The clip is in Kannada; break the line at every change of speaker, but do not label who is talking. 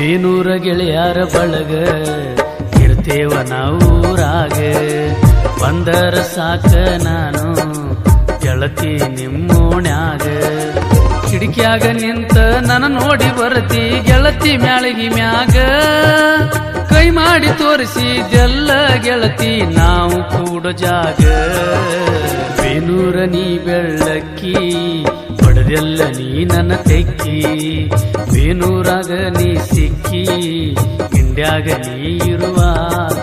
ಬೇನೂರ ಗೆಳೆಯರ ಬಳಗ ಇರ್ತೇವ ನಾವೂರಾಗ ಬಂದರ ಸಾಕ ನಾನು ಗೆಳತಿ ನಿಮ್ಮೋಣ್ಯಾಗ ಕಿಡಿಕ್ಯಾಗ ನಿಂತ ನನ್ನ ನೋಡಿ ಬರತಿ ಗೆಳತಿ ಮ್ಯಾಳಗಿ ಮ್ಯಾಗ ಕೈ ಮಾಡಿ ತೋರಿಸಿದೆಲ್ಲ ಗೆಳತಿ ನಾವು ಕೂಡ ಜಾಗ ಬೇನೂರ ನೀ ಬೆಳ್ಳಕ್ಕಿ ಪಡೆದೆಲ್ಲ ನೀ ನನ್ನ ತೆಕ್ಕಿ ಬೇನೂರಾಗ ನೀ ಸಿಕ್ಕಿ ಇಂಡ್ಯಾಗ ನೀ ಇರುವಾಗ